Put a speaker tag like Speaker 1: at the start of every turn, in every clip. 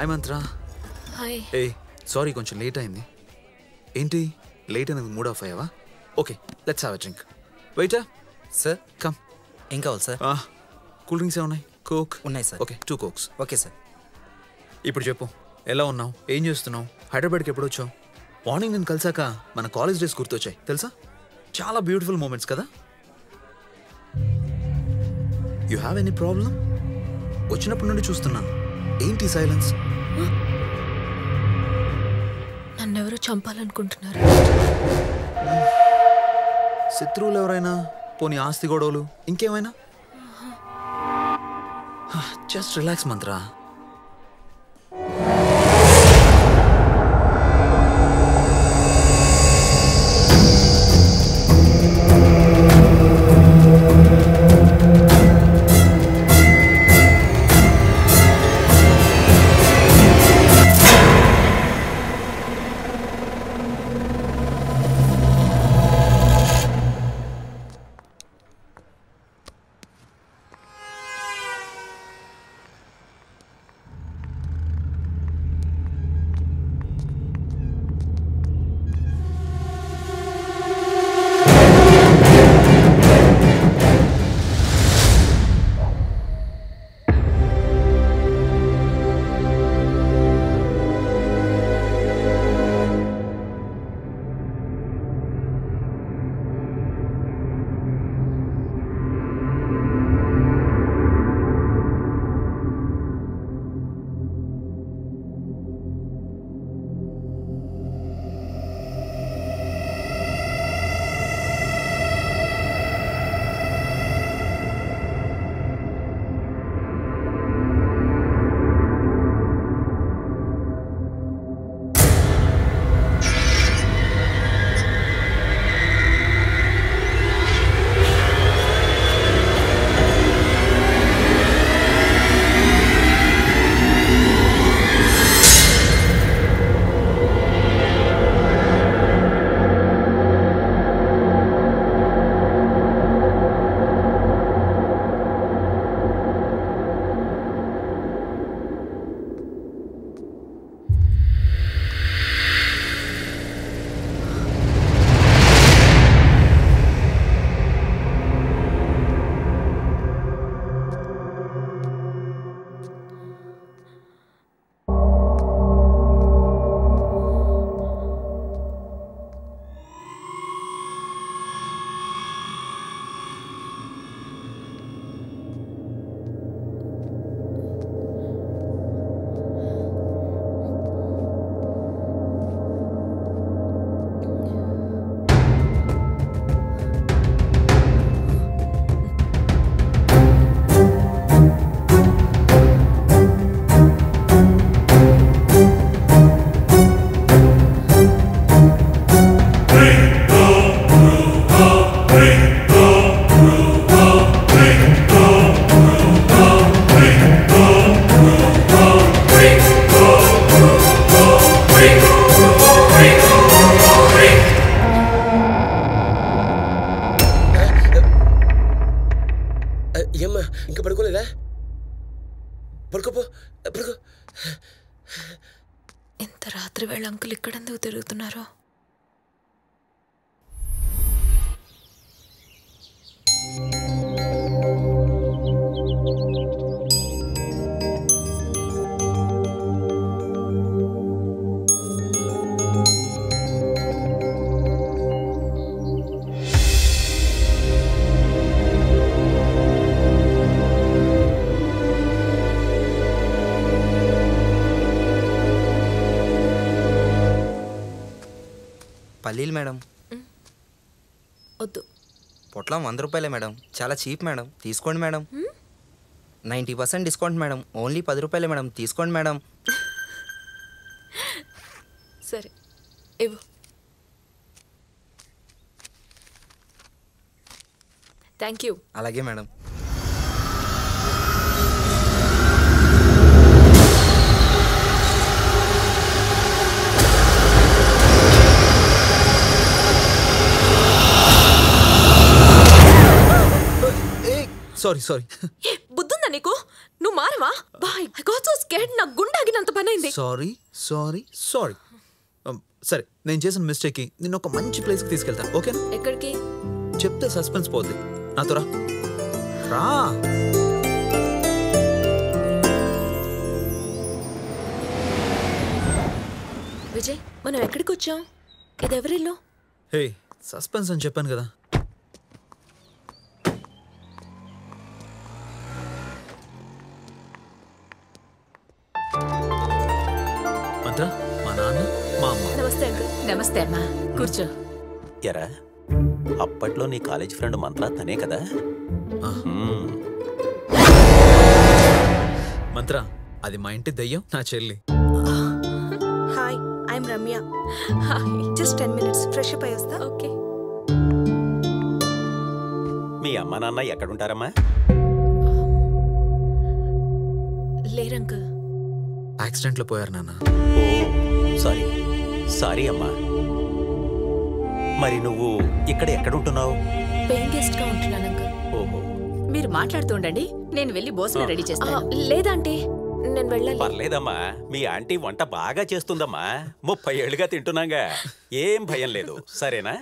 Speaker 1: Hi Mantra
Speaker 2: hi
Speaker 1: ఏ sorry కొంచెం late అయింది ఏంటి లేట్ అయినందుకు మూడ్ ఆఫ్ అయ్యావా okay let's have a drink వెయిటా
Speaker 3: సార్
Speaker 1: కమ్
Speaker 3: ఏం కావాలి సార్
Speaker 1: కూల్ డ్రింక్స్ ఏమున్నాయి కోక్
Speaker 3: ఉన్నాయి sir
Speaker 1: okay two cokes
Speaker 3: okay sir
Speaker 1: ఇప్పుడు చెప్పు ఎలా ఉన్నావు ఏం చేస్తున్నావు హైదరాబాద్కి ఎప్పుడు వచ్చావు మార్నింగ్ నేను కలిసాక మన కాలేజ్ డేస్ గుర్తొచ్చాయి తెలుసా చాలా బ్యూటిఫుల్ మూమెంట్స్ కదా యు హ్యావ్ ఎనీ ప్రాబ్లం వచ్చినప్పటి నుండి చూస్తున్నాను ఏంటి సైలెన్స్
Speaker 2: నన్నెవరో చంపాలనుకుంటున్నారు
Speaker 1: శత్రువులు ఎవరైనా పోనీ ఆస్తి గొడవలు ఇంకేమైనా జస్ట్ రిలాక్స్ మంత్రా
Speaker 4: ఏమ్మా ఇంకా పడుకోలేదా పడుకోపో పడుకో
Speaker 2: ఇంత రాత్రి వేళ అంకుల్ ఇక్కడెందుకు తిరుగుతున్నారో
Speaker 3: పల్లీలు మేడం
Speaker 2: వద్దు
Speaker 3: పొట్లం వంద రూపాయలే మేడం చాలా చీప్ మేడం తీసుకోండి madam ninety percent discount madam only పది రూపాయలే మేడం తీసుకోండి మేడం
Speaker 2: సరే ఇవ్వు థ్యాంక్ యూ
Speaker 3: అలాగే మేడం
Speaker 1: సారీ సారీ
Speaker 2: ఏ బుద్ధుందా నీకు నువ్వు మారవా boy I got so scared నా గుండె ఆగినంత పని అయింది
Speaker 1: సారీ సారీ సారీ సరే నేను చేసిన మిస్టేక్కి నిన్ను ఒక మంచి ప్లేస్కి తీసుకెళ్తాను ఓకేనా
Speaker 2: ఎక్కడికి
Speaker 1: చెప్తే సస్పెన్స్ పోద్ది నాతో రా రా
Speaker 2: విజయ్ మనం ఎక్కడికి వచ్చాం ఇది ఎవరిల్లు
Speaker 1: హే సస్పెన్స్ అని చెప్పాను కదా మంత్ర మా నాన్న మా అమ్మ
Speaker 2: నమస్తే అంకుల్
Speaker 5: నమస్తే అమ్మా కూర్చో
Speaker 6: ఎరా అప్పట్లో నీ కాలేజ్ ఫ్రెండ్ మంత్ర తనే కదా మ్మ్.
Speaker 1: మంత్ర అది మా ఇంటి దయ్యం నా చెల్లి
Speaker 7: hi I'm Ramya
Speaker 2: hi
Speaker 7: just ten minutes fresh up అయ్యి వస్తా
Speaker 2: ఓకే
Speaker 6: మీ అమ్మ నాన్న ఎక్కడుంటారమ్మా
Speaker 2: లేరు అంకుల్
Speaker 1: యాక్సిడెంట్లో పోయారు నాన్న
Speaker 6: ఓ సారీ సారీ అమ్మా మరి నువ్వు ఇక్కడ ఎక్కడుంటున్నావు
Speaker 2: పెయిన్ గెస్ట్ గా ఉంటున్నాను అంకుల్
Speaker 6: ఓహో
Speaker 5: మీరు మాట్లాడుతూ ఉండండి నేను వెళ్ళి భోజనం రెడీ చేస్తాను
Speaker 2: లేదంటే నేను వెళ్ళాలి
Speaker 6: పర్లేదమ్మా మీ ఆంటీ వంట బాగా చేస్తుందమ్మా ముప్పై ఏళ్ళుగా తింటున్నాగా ఏం భయం లేదు సరేనా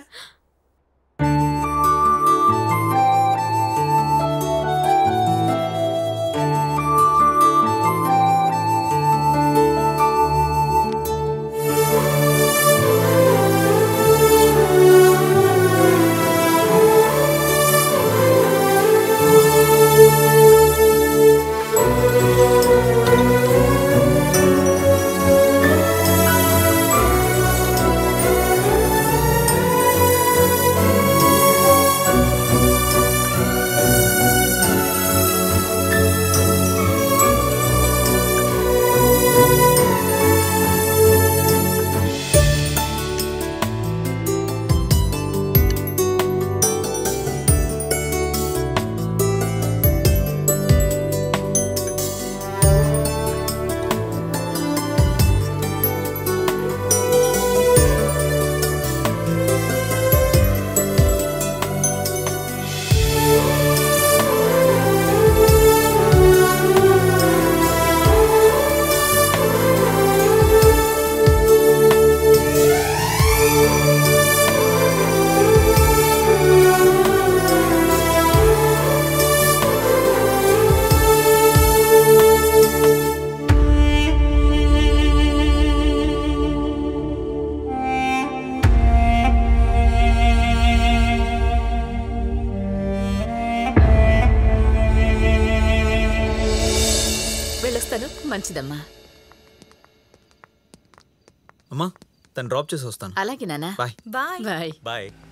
Speaker 2: వెళ్ళొస్తాను
Speaker 5: మంచిదమ్మా
Speaker 1: అమ్మా తను డ్రాప్ చేసి వస్తాను
Speaker 5: అలాగే నాన్న
Speaker 1: బాయ్
Speaker 7: బాయ్
Speaker 5: బాయ్
Speaker 6: బాయ్